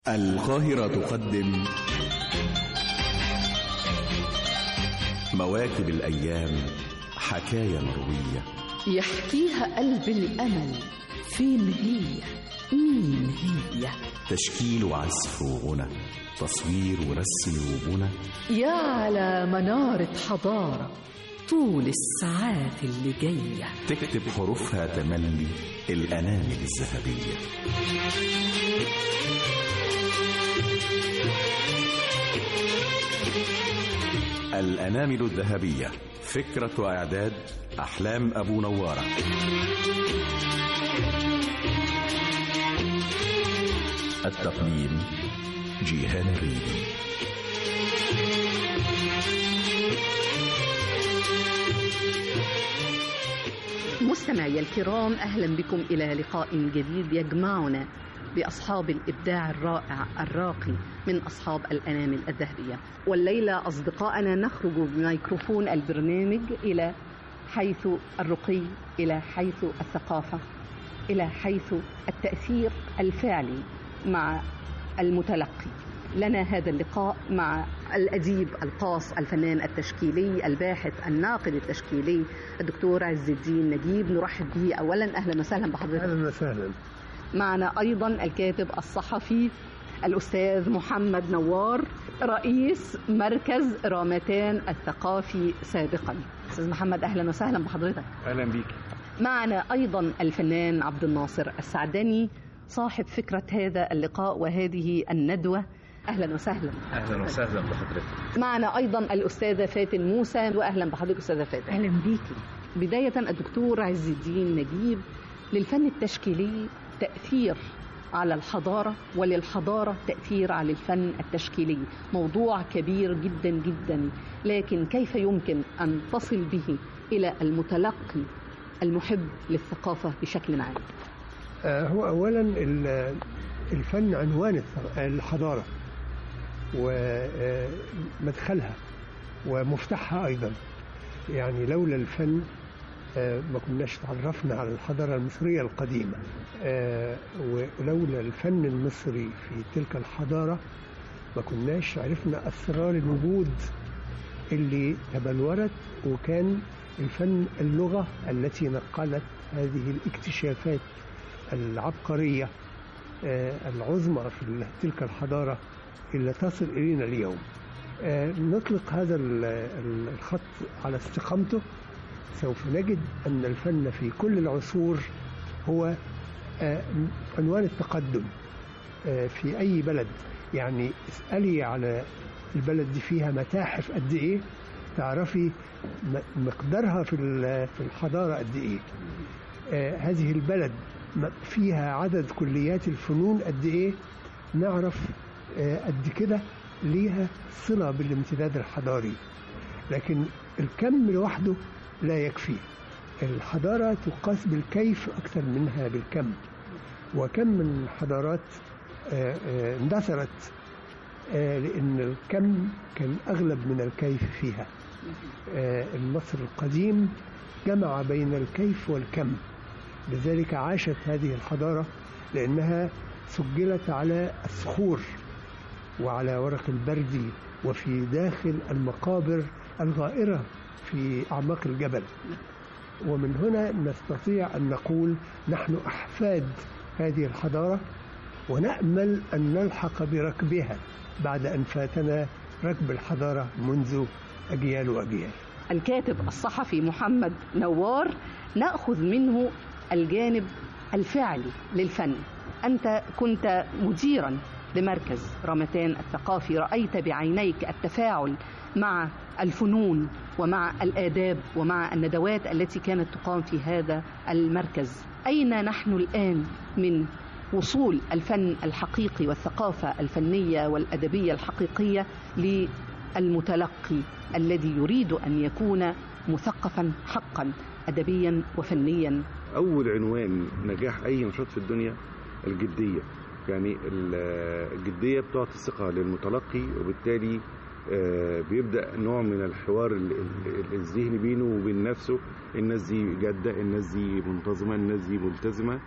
القاهرة تقدم مواكب الأيام حكاية مروية يحكيها قلب الأمل فين هي مين هي تشكيل وعزف وغنى تصوير ورسم وبنى يا على منارة حضارة طول الساعات اللي جاية تكتب حروفها تملي الأنامل الذهبية الأنامل الذهبية فكرة وإعداد أحلام أبو نوارة التقديم جيهان الريدي مستمعي الكرام أهلا بكم إلى لقاء جديد يجمعنا بأصحاب الإبداع الرائع الراقي من أصحاب الأنامل الذهبية والليلة أصدقائنا نخرج بميكروفون البرنامج إلى حيث الرقي إلى حيث الثقافة إلى حيث التأثير الفعلي مع المتلقي لنا هذا اللقاء مع الأديب القاص الفنان التشكيلي الباحث الناقد التشكيلي الدكتور عز الدين نجيب نرحب به أولا أهلا وسهلا بحضرتك اهلا وسهلا معنا أيضا الكاتب الصحفي الأستاذ محمد نوار رئيس مركز رامتان الثقافي سابقا أستاذ محمد أهلا وسهلا بحضرتك اهلا بيك معنا أيضا الفنان عبد الناصر السعدني صاحب فكرة هذا اللقاء وهذه الندوة أهلا وسهلا اهلا وسهلا بحضرتك معنا أيضا الأستاذة فاتن موسى وأهلا بحضرتك أستاذة فاتن اهلا بيكي بداية الدكتور عز الدين نجيب للفن التشكيلي تأثير على الحضارة وللحضارة تأثير على الفن التشكيلي موضوع كبير جدا جدا لكن كيف يمكن أن تصل به إلى المتلقي المحب للثقافة بشكل عام آه هو اولا ال- الفن عنوان الث- الحضاره ومدخلها ومفتاحها ايضا يعني لولا الفن آه، ما كناش تعرفنا على الحضاره المصريه القديمه آه، ولولا الفن المصري في تلك الحضاره ما كناش عرفنا اسرار الوجود اللي تبلورت وكان الفن اللغه التي نقلت هذه الاكتشافات العبقريه آه، العظمى في تلك الحضاره اللي تصل الينا اليوم. آه، نطلق هذا ال- ال- الخط على استقامته سوف نجد ان الفن في كل العصور هو آه، عنوان التقدم آه، في اي بلد يعني اسالي على البلد دي فيها متاحف قد ايه تعرفي م- مقدارها في ال- في الحضاره قد ايه آه، هذه البلد م- فيها عدد كليات الفنون قد ايه نعرف آه، قد كده ليها صله بالامتداد الحضاري لكن الكم لوحده لا يكفي الحضاره تقاس بالكيف اكثر منها بالكم وكم من حضارات آه، آه، اندثرت آه، لان الكم كان اغلب من الكيف فيها آه، المصر القديم جمع بين الكيف والكم لذلك عاشت هذه الحضارة لأنها سجلت على الصخور وعلى ورق البردي وفي داخل المقابر الغائرة في أعماق الجبل ومن هنا نستطيع أن نقول نحن أحفاد هذه الحضارة ونأمل أن نلحق بركبها بعد أن فاتنا ركب الحضارة منذ أجيال وأجيال الكاتب الصحفي محمد نوار ناخذ منه الجانب الفعلي للفن انت كنت مديرا لمركز رمتان الثقافي رايت بعينيك التفاعل مع الفنون ومع الاداب ومع الندوات التي كانت تقام في هذا المركز اين نحن الان من وصول الفن الحقيقي والثقافه الفنيه والادبيه الحقيقيه للمتلقي الذي يريد ان يكون مثقفا حقا ادبيا وفنيا اول عنوان نجاح اي نشاط في الدنيا الجديه يعني ال- الجديه بتعطي ثقه للمتلقي وبالتالي آه، بيبدا نوع من الحوار ال- ال- الذهني بينه وبين نفسه الناس دي جاده الناس دي منتظمه الناس دي ملتزمه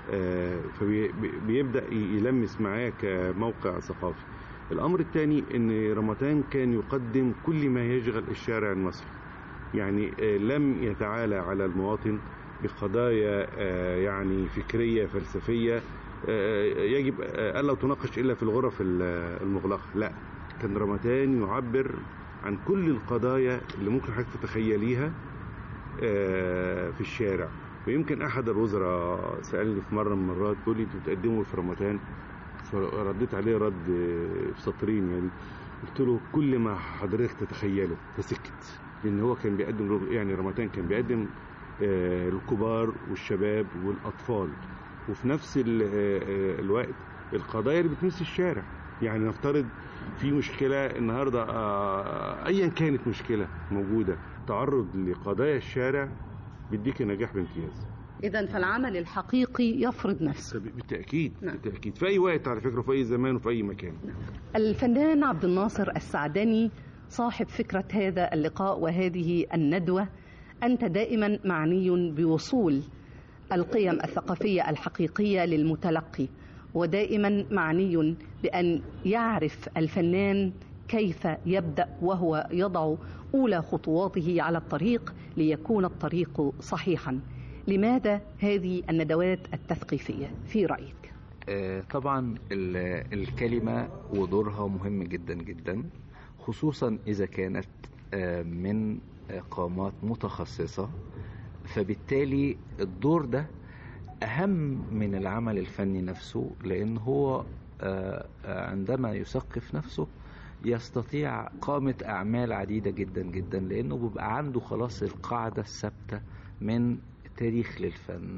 فبيبدا يلمس معاه كموقع ثقافي الامر الثاني ان رمضان كان يقدم كل ما يشغل الشارع المصري يعني لم يتعالى على المواطن بقضايا يعني فكريه فلسفيه يجب الا تناقش الا في الغرف المغلقه لا كان رمضان يعبر عن كل القضايا اللي ممكن حضرتك تتخيليها في الشارع ويمكن احد الوزراء سالني في مره من المرات بيقول لي انتوا بتقدموا في رمضان فرديت عليه رد في سطرين يعني قلت له كل ما حضرتك تتخيله فسكت لان هو كان بيقدم يعني رمضان كان بيقدم الكبار والشباب والاطفال وفي نفس الوقت القضايا اللي بتمس الشارع يعني نفترض في مشكلة النهاردة أيا كانت مشكلة موجودة تعرض لقضايا الشارع بيديك نجاح بامتياز إذا فالعمل الحقيقي يفرض نفسه بالتأكيد نعم. بالتأكيد في أي وقت على فكرة في أي زمان وفي أي مكان نعم. الفنان عبد الناصر السعدني صاحب فكرة هذا اللقاء وهذه الندوة أنت دائما معني بوصول القيم الثقافية الحقيقية للمتلقي ودائما معني بأن يعرف الفنان كيف يبدأ وهو يضع أولى خطواته على الطريق ليكون الطريق صحيحا لماذا هذه الندوات التثقيفية في رأيك؟ طبعا الكلمة ودورها مهم جدا جدا خصوصا إذا كانت من قامات متخصصة فبالتالي الدور ده أهم من العمل الفني نفسه لأن هو عندما يثقف نفسه يستطيع قامة أعمال عديدة جدا جدا لأنه بيبقى عنده خلاص القاعدة الثابتة من تاريخ للفن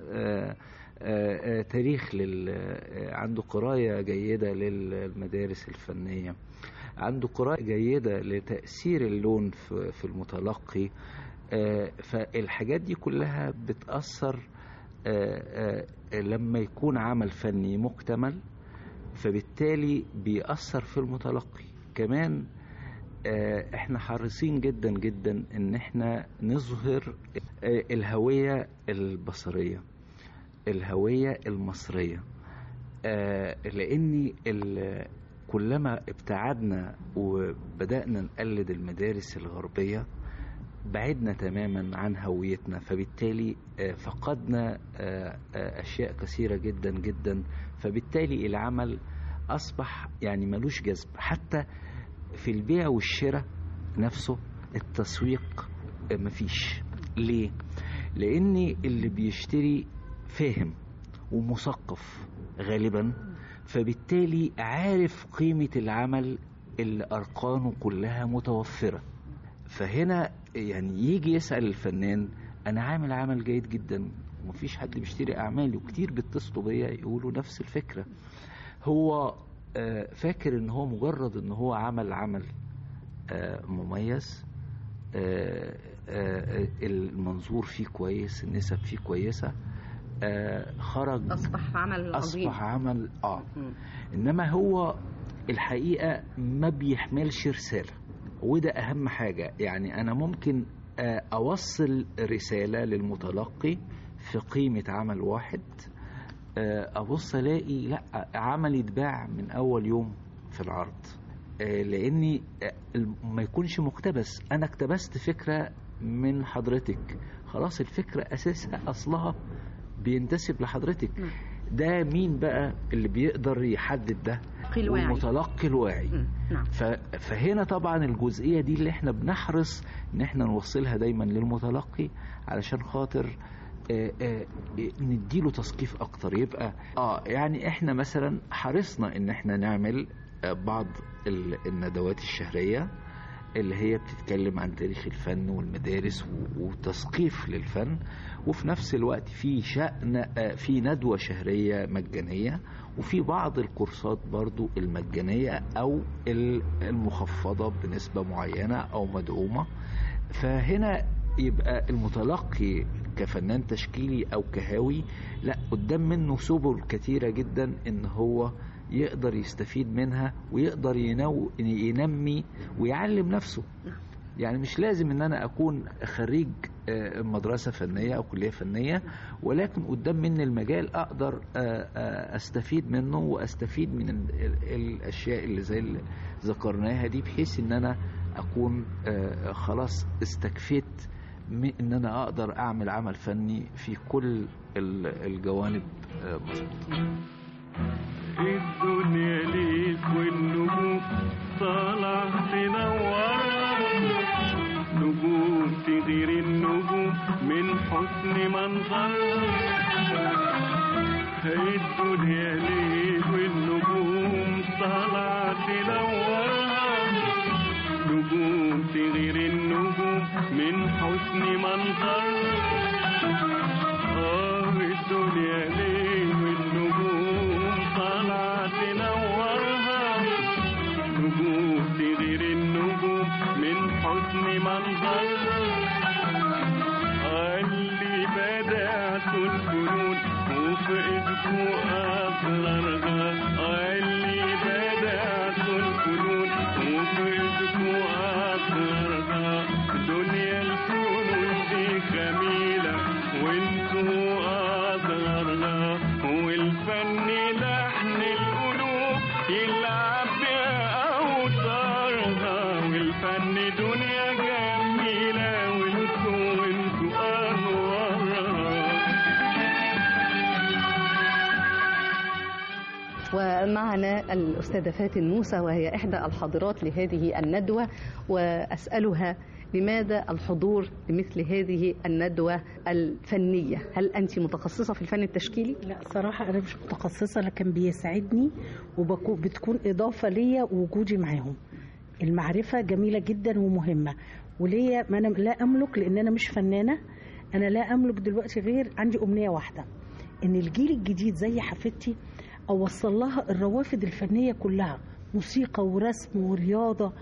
تاريخ لل عنده قراية جيدة للمدارس الفنية عنده قراءة جيدة لتأثير اللون في المتلقي فالحاجات دي كلها بتأثر لما يكون عمل فني مكتمل فبالتالي بيأثر في المتلقي كمان احنا حريصين جدا جدا ان احنا نظهر الهوية البصرية الهوية المصرية لان كلما ابتعدنا وبدأنا نقلد المدارس الغربية بعدنا تماما عن هويتنا فبالتالي فقدنا أشياء كثيرة جدا جدا فبالتالي العمل أصبح يعني ملوش جذب حتى في البيع والشراء نفسه التسويق مفيش ليه؟ لأن اللي بيشتري فاهم ومثقف غالبا فبالتالي عارف قيمة العمل اللي أرقامه كلها متوفرة فهنا يعني يجي يسأل الفنان أنا عامل عمل جيد جدا ومفيش حد بيشتري أعمالي وكتير بيتصلوا بيا يقولوا نفس الفكرة هو فاكر ان هو مجرد ان هو عمل عمل مميز المنظور فيه كويس النسب فيه كويسة خرج أصبح عمل عظيم أصبح عمل آه إنما هو الحقيقة ما بيحملش رسالة وده أهم حاجة يعني أنا ممكن أوصل رسالة للمتلقي في قيمة عمل واحد ابص الاقي لا عمل يتباع من اول يوم في العرض لاني ما يكونش مقتبس انا اقتبست فكره من حضرتك خلاص الفكره اساسها اصلها بينتسب لحضرتك ده مين بقى اللي بيقدر يحدد ده الواعي المتلقي الواعي نعم. فهنا طبعا الجزئيه دي اللي احنا بنحرص ان احنا نوصلها دايما للمتلقي علشان خاطر آآ آآ نديله تثقيف اكتر يبقى اه يعني احنا مثلا حرصنا ان احنا نعمل بعض الندوات الشهريه اللي هي بتتكلم عن تاريخ الفن والمدارس وتثقيف للفن وفي نفس الوقت في شأن في ندوة شهرية مجانية وفي بعض الكورسات برضو المجانية أو المخفضة بنسبة معينة أو مدعومة فهنا يبقى المتلقي كفنان تشكيلي او كهاوي لا قدام منه سبل كتيره جدا ان هو يقدر يستفيد منها ويقدر ينو ينمي ويعلم نفسه يعني مش لازم ان انا اكون خريج آه، مدرسة فنية أو كلية فنية ولكن قدام مني المجال أقدر آه، آه، أستفيد منه وأستفيد من ال- ال- الأشياء اللي زي اللي ذكرناها دي بحيث إن أنا أكون آه، خلاص استكفيت من إن أنا أقدر أعمل عمل فني في كل ال- الجوانب آه، مظبوطة الدنيا ليك والنجوم طالع تنورها نجوم تغير النجوم من حسن منظرها الدنيا ليك والنجوم طالع تنورها نجوم تغير النجوم من حسن منظرها آه الدنيا ليه والنجوم طالعة تنورها نجوم تغير النجوم من حسن منظرها اللي بدأت الفنون وفي ايدكوا أسرارها اللي بدأت الفنون وفي ايدكوا أسرارها دنيا الفنون دي جميلة وانتوا أسرارها والفن لحن القلوب يلعب بأوتارها والفن دنيا جميلة وانتوا وانتوا أنوارها ومعنا الأستاذة فاتن موسى وهي إحدى الحاضرات لهذه الندوة وأسألها لماذا الحضور لمثل هذه الندوة الفنية هل أنت متخصصة في الفن التشكيلي؟ لا صراحة أنا مش متخصصة لكن بيساعدني وبتكون إضافة ليا وجودي معاهم المعرفة جميلة جدا ومهمة وليا ما أنا لا أملك لأن أنا مش فنانة أنا لا أملك دلوقتي غير عندي أمنية واحدة إن الجيل الجديد زي حفيدتي أوصل لها الروافد الفنية كلها موسيقى ورسم ورياضة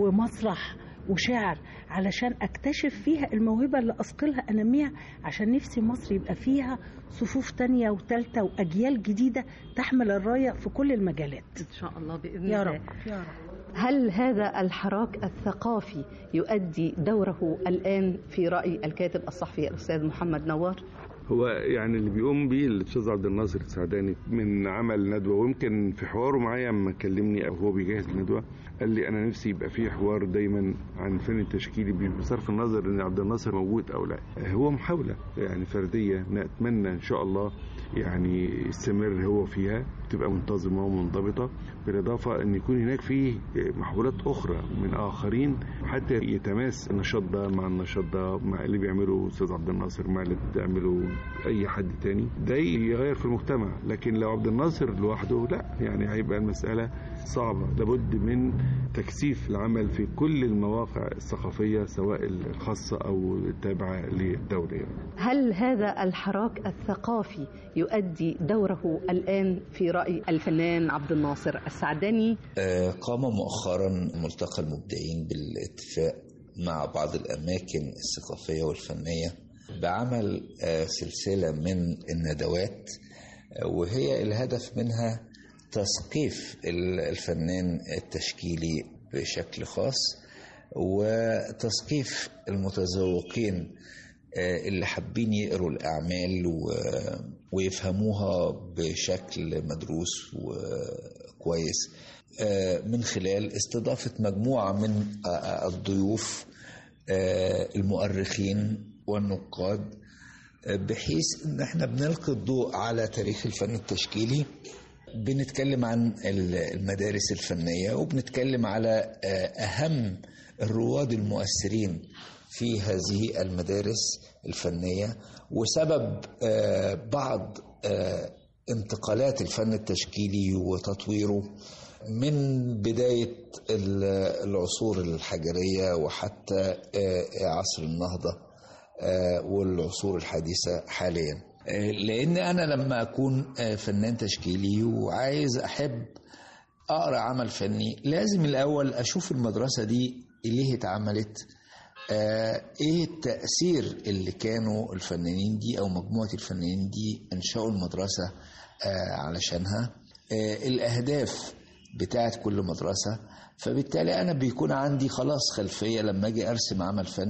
ومسرح وشعر علشان اكتشف فيها الموهبة اللي أثقلها أنميها عشان نفسي مصر يبقى فيها صفوف تانية وتالتة وأجيال جديدة تحمل الراية في كل المجالات إن شاء الله بإذن يا الله رب يا رب هل هذا الحراك الثقافي يؤدي دوره الآن في رأي الكاتب الصحفي الأستاذ محمد نوار؟ هو يعني اللي بيقوم بيه الاستاذ عبد الناصر السعداني من عمل ندوه ويمكن في حواره معايا لما كلمني او هو بيجهز الندوه قال لي انا نفسي يبقى في حوار دايما عن الفن التشكيلي بصرف النظر ان عبد الناصر موجود او لا هو محاوله يعني فرديه نتمنى ان شاء الله يعني يستمر هو فيها تبقى منتظمه ومنضبطه بالاضافه ان يكون هناك في محاولات اخرى من اخرين حتى يتماس النشاط ده مع النشاط ده مع اللي بيعمله استاذ عبد الناصر مع اللي بتعمله اي حد تاني ده يغير في المجتمع لكن لو عبد الناصر لوحده لا يعني هيبقى المساله صعبه لابد من تكثيف العمل في كل المواقع الثقافيه سواء الخاصه او التابعه للدوله يعني. هل هذا الحراك الثقافي يؤدي دوره الآن في رأي الفنان عبد الناصر السعداني آه، قام مؤخرا ملتقى المبدعين بالاتفاق مع بعض الأماكن الثقافية والفنية بعمل آه، سلسلة من الندوات آه، وهي الهدف منها تثقيف ال- الفنان التشكيلي بشكل خاص وتثقيف المتذوقين آه، اللي حابين يقروا الأعمال و- ويفهموها بشكل مدروس وكويس آه، من خلال استضافة مجموعة من آه، الضيوف آه، المؤرخين والنقاد آه، بحيث ان احنا بنلقي الضوء على تاريخ الفن التشكيلي بنتكلم عن ال- المدارس الفنية وبنتكلم على آه، أهم الرواد المؤثرين في هذه المدارس الفنية وسبب آه، بعض آه، انتقالات الفن التشكيلي وتطويره من بداية ال- العصور الحجرية وحتى آه، عصر النهضة آه، والعصور الحديثة حاليا آه، لأن أنا لما أكون آه، فنان تشكيلي وعايز أحب أقرأ عمل فني لازم الأول أشوف المدرسة دي ليه اتعملت آه، ايه التأثير اللي كانوا الفنانين دي او مجموعة الفنانين دي انشأوا المدرسة آه، علشانها آه، الاهداف بتاعت كل مدرسة فبالتالي انا بيكون عندي خلاص خلفية لما اجي ارسم عمل فني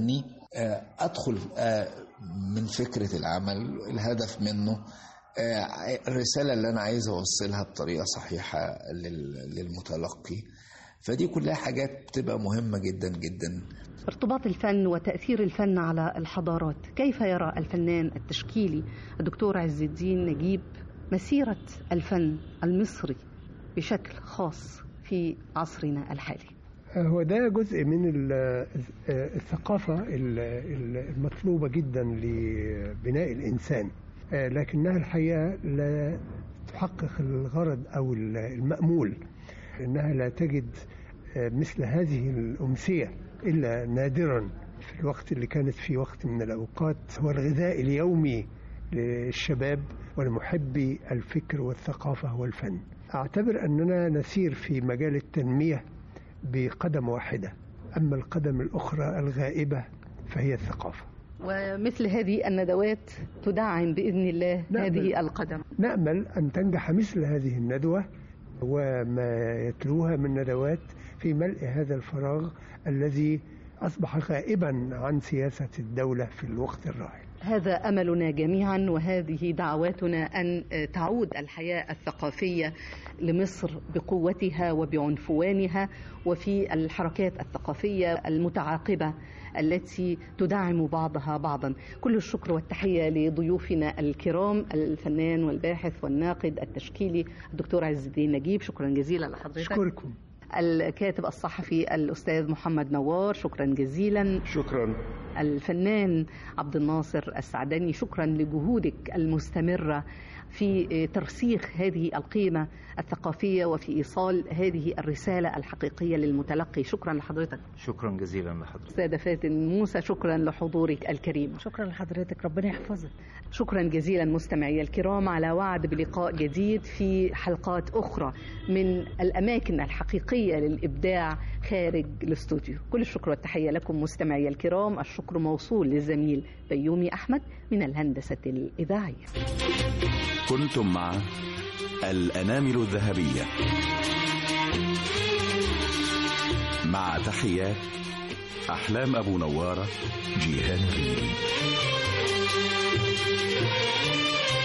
آه، ادخل آه، من فكره العمل الهدف منه آه، الرساله اللي انا عايز اوصلها بطريقه صحيحه لل- للمتلقي فدي كلها حاجات بتبقى مهمه جدا جدا ارتباط الفن وتأثير الفن على الحضارات كيف يرى الفنان التشكيلي الدكتور عز الدين نجيب مسيرة الفن المصري بشكل خاص في عصرنا الحالي هو ده جزء من ال- الثقافة ال- ال- المطلوبة جدا لبناء الإنسان آه، لكنها الحقيقة لا تحقق الغرض أو المأمول إنها لا تجد آه، مثل هذه الأمسية إلا نادرا في الوقت اللي كانت في وقت من الأوقات هو الغذاء اليومي للشباب ولمحبي الفكر والثقافة والفن أعتبر أننا نسير في مجال التنمية بقدم واحدة أما القدم الأخرى الغائبة فهي الثقافة ومثل هذه الندوات تدعم بإذن الله نعم. هذه القدم نأمل أن تنجح مثل هذه الندوة وما يتلوها من ندوات في ملء هذا الفراغ الذي أصبح غائبا عن سياسة الدولة في الوقت الراهن هذا املنا جميعا وهذه دعواتنا ان تعود الحياه الثقافيه لمصر بقوتها وبعنفوانها وفي الحركات الثقافيه المتعاقبه التي تدعم بعضها بعضا كل الشكر والتحيه لضيوفنا الكرام الفنان والباحث والناقد التشكيلي الدكتور عز الدين نجيب شكرا جزيلا لحضرتك أشكركم الكاتب الصحفي الاستاذ محمد نوار شكرا جزيلا شكرا الفنان عبد الناصر السعدني شكرا لجهودك المستمرة في ترسيخ هذه القيمة الثقافية وفي إيصال هذه الرسالة الحقيقية للمتلقي شكرا لحضرتك شكرا جزيلا لحضرتك أستاذة فاتن موسى شكرا لحضورك الكريم شكرا لحضرتك ربنا يحفظك شكرا جزيلا مستمعي الكرام على وعد بلقاء جديد في حلقات أخرى من الأماكن الحقيقية للإبداع خارج الاستوديو كل الشكر والتحية لكم مستمعي الكرام الشكر موصول للزميل بيومي أحمد من الهندسة الإذاعية كنتم مع الأنامل الذهبية مع تحيات أحلام أبو نوارة جيهان ريدي